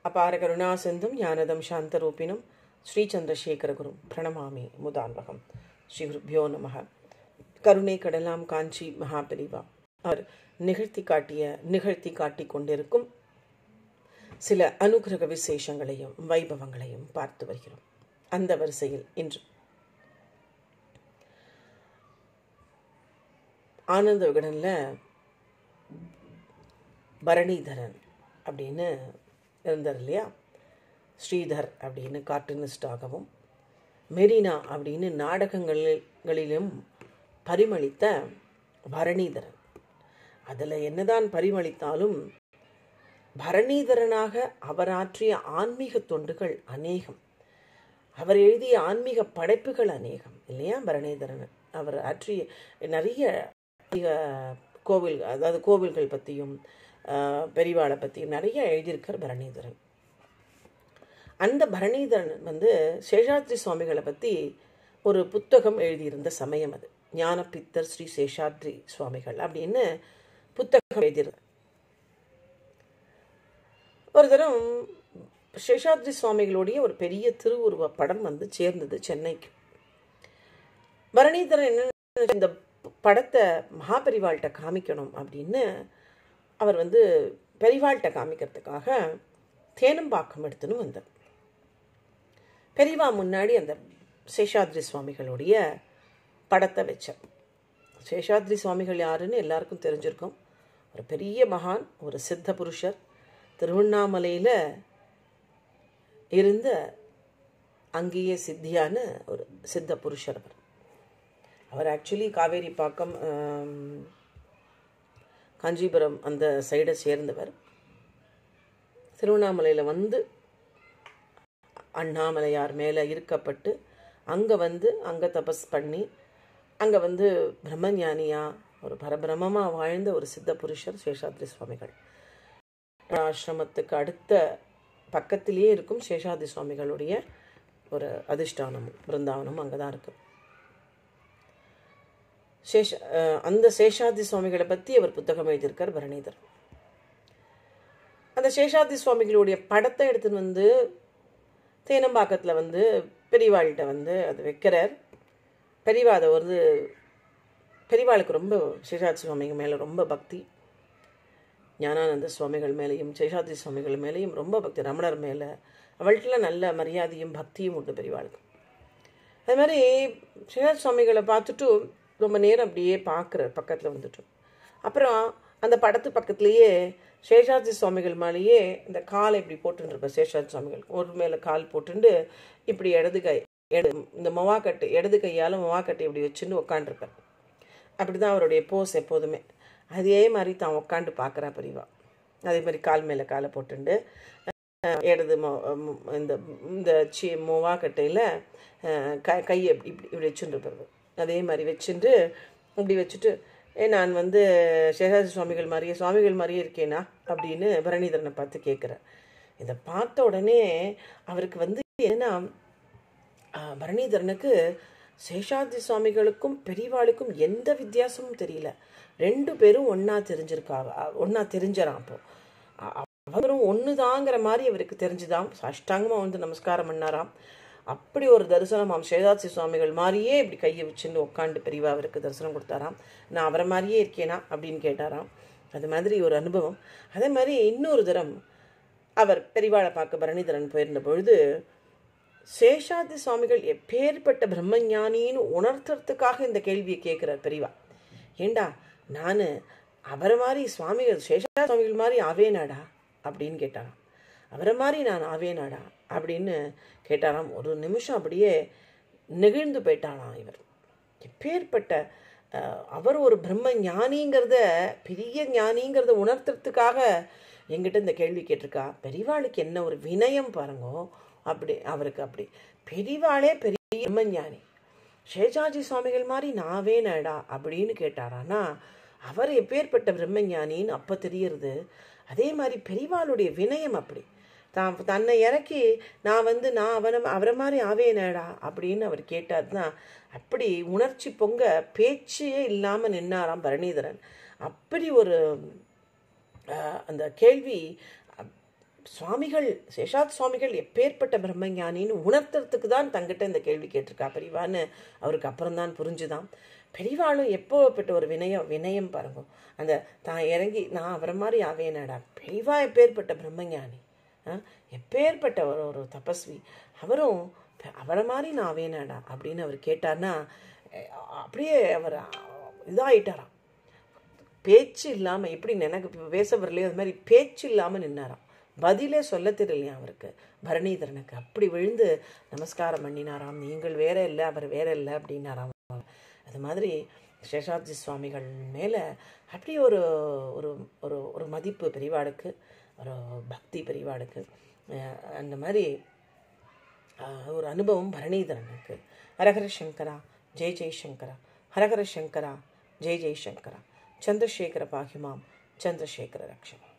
அபார கருணா சிந்தும் ஞானதம் சாந்தரூபிணம் ஸ்ரீ சந்திரசேகரகுரும் பிரணமாமி முதான்வகம் ஸ்ரீ குருப்பியோ நமக கருணை கடலாம் காஞ்சி மகாபெரிவா அவர் நிகழ்த்தி காட்டிய நிகழ்த்தி காட்டிக் கொண்டிருக்கும் சில அனுகிரக விசேஷங்களையும் வைபவங்களையும் பார்த்து வருகிறோம் அந்த வரிசையில் இன்று ஆனந்த விகடனில் பரணிதரன் அப்படின்னு இருந்தார் இல்லையா ஸ்ரீதர் அப்படின்னு கார்ட்டூனிஸ்டாகவும் மெரினா அப்படின்னு நாடகங்களிலும் பரிமளித்த பரணிதரன் அதில் என்னதான் பரிமளித்தாலும் பரணிதரனாக அவர் ஆற்றிய ஆன்மீக தொண்டுகள் அநேகம் அவர் எழுதிய ஆன்மீக படைப்புகள் அநேகம் இல்லையா பரணிதரன் அவர் ஆற்றிய நிறைய கோவில் அதாவது கோவில்கள் பற்றியும் பெரிவாளை பற்றியும் நிறைய எழுதியிருக்கார் பரணிதரன் அந்த பரணிதரன் வந்து சேஷாத்ரி சுவாமிகளை பற்றி ஒரு புத்தகம் எழுதியிருந்த சமயம் அது ஞானபித்தர் ஸ்ரீ சேஷாத்ரி சுவாமிகள் அப்படின்னு புத்தகம் எழுதியிருந்தார் ஒரு தரம் சேஷாத்ரி சுவாமிகளுடைய ஒரு பெரிய திருவுருவ படம் வந்து சேர்ந்தது சென்னைக்கு பரணிதரன் என்ன இந்த படத்தை மகாபெரிவாள்கிட்ட காமிக்கணும் அப்படின்னு அவர் வந்து பெரிவாள்கிட்ட காமிக்கிறதுக்காக தேனம்பாக்கம் எடுத்துன்னு வந்தார் பெரிவா முன்னாடி அந்த சேஷாத்ரி சுவாமிகளுடைய படத்தை வச்சார் சேஷாத்ரி சுவாமிகள் யாருன்னு எல்லாருக்கும் தெரிஞ்சிருக்கும் ஒரு பெரிய மகான் ஒரு சித்த புருஷர் திருவண்ணாமலையில் இருந்த அங்கேயே சித்தியான ஒரு சித்த புருஷர் அவர் அவர் ஆக்சுவலி காவேரி பாக்கம் காஞ்சிபுரம் அந்த சைடை சேர்ந்தவர் திருவண்ணாமலையில் வந்து அண்ணாமலையார் மேலே இருக்கப்பட்டு அங்கே வந்து அங்கே தபஸ் பண்ணி அங்கே வந்து பிரம்மஞானியா ஒரு பரபிரமமாக வாழ்ந்த ஒரு சித்த புருஷர் சேஷாத்ரி சுவாமிகள் ஆசிரமத்துக்கு அடுத்த பக்கத்திலேயே இருக்கும் சேஷாதி சுவாமிகளுடைய ஒரு அதிஷ்டானமும் பிருந்தாவனமும் அங்கே தான் இருக்குது சேஷ அந்த சேஷாதி சுவாமிகளை பற்றி அவர் புத்தகம் எழுதியிருக்கார் பரணிதர் அந்த சேஷாதி சுவாமிகளுடைய படத்தை எடுத்துன்னு வந்து தேனம்பாக்கத்தில் வந்து பெரியவாள்கிட்ட வந்து அது வைக்கிறார் பெரியவா அதை வந்து பெரியவாளுக்கு ரொம்ப சேஷாதி சுவாமிங்க மேலே ரொம்ப பக்தி ஞானானந்த சுவாமிகள் மேலேயும் சேஷாதி சுவாமிகள் மேலேயும் ரொம்ப பக்தி ரமணர் மேலே அவள்கிட்ட நல்ல மரியாதையும் பக்தியும் உண்டு பெரியவாளுக்கு அது மாதிரி சேஷாதி சுவாமிகளை பார்த்துட்டு ரொம்ப நேரம் அப்படியே பார்க்குறார் பக்கத்தில் வந்துட்டு அப்புறம் அந்த படத்து பக்கத்துலேயே சேஷாதி சுவாமிகள் மேலேயே இந்த காலை இப்படி போட்டுருப்பார் சேஷாதி சுவாமிகள் ஒரு மேலே கால் போட்டுண்டு இப்படி இடது கை எடு இந்த மொவாக்கட்டு இடது கையால் மொவாக்கட்டை இப்படி வச்சுன்னு உட்காண்டிருப்பார் அப்படி தான் அவருடைய போஸ் எப்போதுமே அதே மாதிரி தான் உட்காந்து பார்க்குறா பெரியவா அதே மாதிரி கால் மேலே காலை போட்டுண்டு இடது மொ இந்த இந்த சி மொவாக்கட்டையில் க கையை இப்படி இப்படி இப்படி வச்சுருப்பார் அதே மாதிரி வச்சுட்டு இப்படி வச்சுட்டு ஏ நான் வந்து சேஷாதி சுவாமிகள் மாதிரியே சுவாமிகள் மாதிரியே இருக்கேனா அப்படின்னு பரணிதரனை பார்த்து கேட்குறேன் இதை பார்த்த உடனே அவருக்கு வந்து என்னன்னா பரணிதரனுக்கு சேஷாதி சுவாமிகளுக்கும் பெரியவாளுக்கும் எந்த வித்தியாசமும் தெரியல ரெண்டு பேரும் ஒன்றா தெரிஞ்சிருக்காங்க ஒன்றா தெரிஞ்சறான் அப்போ அவரும் ஒன்று தாங்கிற மாதிரி அவருக்கு தெரிஞ்சுதான் அஷ்டாங்கமாக வந்து நமஸ்காரம் பண்ணாராம் அப்படி ஒரு தரிசனம் சேதாசி சுவாமிகள் மாதிரியே இப்படி கையை வச்சுன்னு உட்காந்து பெரியவா அவருக்கு தரிசனம் கொடுத்தாராம் நான் அவரை மாதிரியே இருக்கேனா அப்படின்னு கேட்டாராம் அது மாதிரி ஒரு அனுபவம் அதே மாதிரி இன்னொரு தரம் அவர் பெரியவாளை பார்க்க பரணிதரன் போயிருந்த பொழுது சேஷாதி சுவாமிகள் எப்பேற்பட்ட பிரம்மஞானின்னு உணர்த்துறதுக்காக இந்த கேள்வியை கேட்குறார் பெரியவா ஏண்டா நான் அவரை மாதிரி சுவாமிகள் சேஷாதி சுவாமிகள் மாதிரி ஆவேனாடா அப்படின்னு கேட்டாராம் அவரை மாதிரி நான் ஆவேனாடா அப்படின்னு கேட்டாராம் ஒரு நிமிஷம் அப்படியே நெகிழ்ந்து போயிட்டாராம் இவர் எப்பேற்பட்ட அவர் ஒரு பிரம்ம ஞானிங்கிறத பெரிய ஞானிங்கிறத உணர்த்துறதுக்காக எங்கிட்ட இந்த கேள்வி கேட்டிருக்கா பெரியவாளுக்கு என்ன ஒரு வினயம் பாருங்கோ அப்படி அவருக்கு அப்படி பெரியவாளே பெரிய பிரம்மஞானி சேஷாஜி சுவாமிகள் மாதிரி நாவே நடா அப்படின்னு கேட்டாரானா அவர் எப்பேற்பட்ட பிரம்மஞானின்னு அப்போ தெரியறது அதே மாதிரி பெரியவாளுடைய வினயம் அப்படி தான் தன்னை இறக்கி நான் வந்து நான் அவனை அவரை மாதிரி ஆவேனேடா அப்படின்னு அவர் கேட்டார்னா அப்படி உணர்ச்சி பொங்க பேச்சே இல்லாமல் நின்னாராம் பரணிதரன் அப்படி ஒரு அந்த கேள்வி சுவாமிகள் சேஷாத் சுவாமிகள் எப்பேற்பட்ட பிரம்மஞானின்னு உணர்த்துறதுக்கு தான் தங்கிட்ட இந்த கேள்வி கேட்டிருக்கா பெரியவான்னு அவருக்கு அப்புறம் தான் புரிஞ்சுதான் பெரியவாளும் எப்போப்பட்ட ஒரு வினயம் வினயம் பாருங்க அந்த தான் இறங்கி நான் அவரை மாதிரி ஆவேனடா பெரியவா எப்பேற்பட்ட பிரம்மஞானி ஆ, எப்பேற்பட்ட ஒரு ஒரு தபஸ்வி அவரும் அவரை மாதிரி நான் ஆவேனடா அப்படின்னு அவர் கேட்டார்னா அஹ், அப்படியே அவர் இதாயிட்டாராம் பேச்சு இல்லாமல் எப்படி எனக்கு இப்போ பேச வரலையோ அது மாதிரி பேச்சு இல்லாமல் நின்னாராம் பதிலே சொல்ல தெரியலையா அவருக்கு பரணிதரனுக்கு அப்படி விழுந்து நமஸ்காரம் பண்ணினாராம் நீங்கள் வேற இல்லை அவர் வேற இல்லை அப்படின்னாராம் அது மாதிரி சேஷாத்ரி சுவாமிகள் மேலே அப்படி ஒரு ஒரு ஒரு ஒரு மதிப்பு பெரியவாளுக்கு ஒரு பக்தி பெரியவாளுக்கு அஹ் அந்த மாதிரி ஆஹ் ஒரு அனுபவம் பரணிதரனுக்கு ஹரஹர சங்கரா ஜெய் ஜெய் சங்கரா ஹரஹர சங்கரா ஜெய் ஜெய் சங்கரா சந்திரசேகர பாகிமாம் சந்திரசேகர ரக்ஷம்